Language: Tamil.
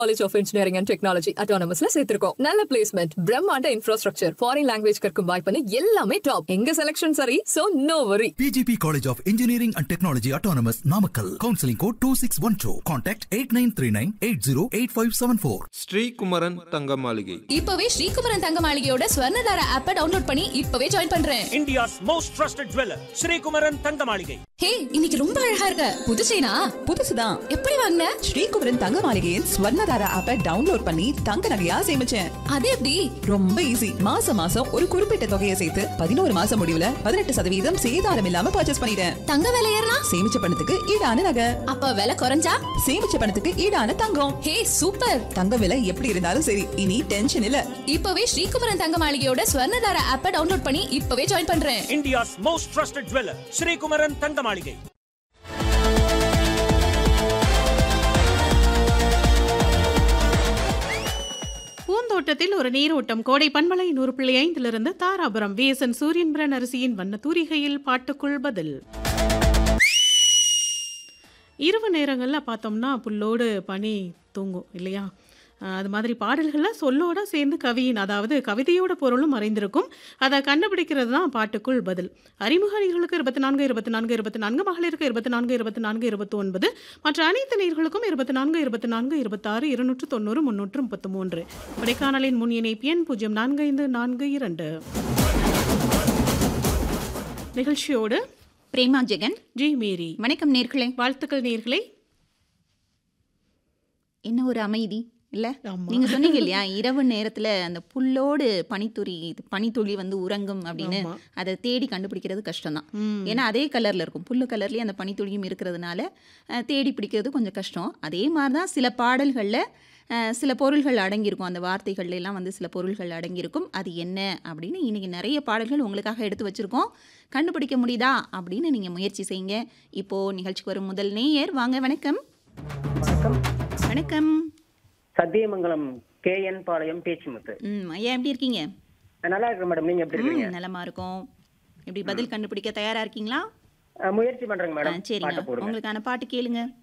College of engineering and technology அட்டானமஸ்ல சேர்த்திருக்கோம் நல்ல பிளேஸ்மெண்ட் பிரம்மாண்ட இன்ஃப்ராஸ்ட்ரக்சர் ஃபாரின் லாங்குவேஜ் கற்கும் வாய்ப்புன்னு எல்லாமே டாப் எங்க செலக்ஷன் சரி so no worry PGP College of Engineering and Technology Autonomous Namakkal. Counseling code 2612. Contact 8939 Srikumaran Thanga Maaligai இப்பவே ஸ்ரீகுமரன் தங்க மாளிகையோட ஸ்வர்ணதார ஆப்பை டவுன்லோட் பண்ணி இப்பவே ஜாயின் பண்றேன் India's most trusted jeweler, Sri Kumaran Thangamaligai. ஹே இன்னைக்கு ரொம்ப அழகா இருக்க புது செயினா புதுசுதான் எப்படி வாங்கின ஸ்ரீகுமரன் தங்க மாளிகையின் ஸ்வர்ணதாரா ஆப்பை டவுன்லோட் பண்ணி தங்க நகையா சேமிச்சேன் அது எப்படி ரொம்ப ஈஸி மாசம் மாசம் ஒரு குறிப்பிட்ட தொகையை சேர்த்து பதினோரு மாசம் முடிவுல பதினெட்டு சதவீதம் சேதாரம் இல்லாம பர்ச்சேஸ் பண்ணிட்டேன் தங்க விலை ஏறினா சேமிச்ச பணத்துக்கு ஈடான நகை அப்ப விலை குறைஞ்சா சேமிச்ச பணத்துக்கு ஈடான தங்கம் ஹே சூப்பர் தங்க விலை எப்படி இருந்தாலும் சரி இனி டென்ஷன் இல்ல இப்பவே ஸ்ரீகுமரன் தங்க மாளிகையோட ஸ்வர்ணதார ஆப்பை டவுன்லோட் பண்ணி இப்பவே ஜாயின் பண்றேன் India's most trusted jeweler, Sri Kumaran Thangamaligai. பூந்தோட்டத்தில் ஒரு நீரோட்டம் கோடை பண்பலை நூறு புள்ளி ஐந்திலிருந்து தாராபுரம் விஎஸ்என் சூரியன்பிரன் அரிசியின் வண்ண தூரிகையில் பாட்டுக்குள் பதில் இரவு நேரங்களில் பார்த்தோம்னா புல்லோடு பனி தூங்கும் இல்லையா அஹ் அது மாதிரி பாடல்களில் சொல்லோட சேர்ந்து கவியின் அதாவது கவிதையோட பொருளும் மறைந்திருக்கும் அதை கண்டுபிடிக்கிறது தான் பாட்டுக்குள் பதில் அறிமுக நீர்களுக்கு இருபத்தி நான்கு இருபத்தி நான்கு இருபத்தி நான்கு மகளிருக்கு இருபத்தி நான்கு இருபத்தி நான்கு இருபத்தி ஒன்பது மற்ற அனைத்து நீர்களுக்கும் இருபத்தி நான்கு இருபத்தி நான்கு இருபத்தாறு இருநூற்று தொண்ணூறு முன்னூற்று முப்பத்து மூன்று கொடைக்கானலின் முன் இணைப்பு எண் பூஜ்ஜியம் நான்கு ஐந்து நான்கு இரண்டு நிகழ்ச்சியோடு பிரேமா ஜெகன் ஜி மேரி வணக்கம் நேர்களே வாழ்த்துக்கள் நேர்களே என்ன ஒரு அமைதி இல்ல ஆமா. நீங்க சொன்னீங்க இல்லையா இரவு நேரத்துல அந்த புல்லோடு பனித்துளி இது பனித்துளி வந்து உறங்கும் அப்படின்னு ஆமா. அதை தேடி கண்டுபிடிக்கிறது கஷ்டம்தான் ம். ஏன்னா அதே கலர்ல இருக்கும் புல்லு கலர்லயே அந்த பனித்துளியும் இருக்கிறதுனால அஹ், தேடி பிடிக்கிறது கொஞ்சம் கஷ்டம் அதே மாதிரி தான் சில பாடல்கள்ல அஹ், சில பொருள்கள் அடங்கியிருக்கும் அந்த வார்த்தைகள்ல எல்லாம் வந்து சில பொருள்கள் அடங்கியிருக்கும் அது என்ன அப்படின்னு இன்னைக்கு நிறைய பாடல்கள் உங்களுக்காக எடுத்து வச்சிருக்கோம் கண்டுபிடிக்க முடியுதா அப்படின்னு நீங்க முயற்சி செய்யுங்க இப்போ நிகழ்ச்சிக்கு வரும் முதல் நேயர் வாங்க வணக்கம் வணக்கம் சத்தியமங்கலம் கே என் பாளையம் பேச்சுமுத்து ம் ஐயா எப்படி இருக்கீங்க நல்லா இருக்கேன் மேடம் நீங்க எப்படி இருக்கீங்க ம் நலமா இருக்கும் எப்படி பதில் கண்டுபிடிக்க தயாரா இருக்கீங்களா அஹ், முயற்சி பண்றேங்க ஆ, மேடம் சரிங்க பாட்டை போடுங்க உங்களுக்கான பாட்டு கேளுங்க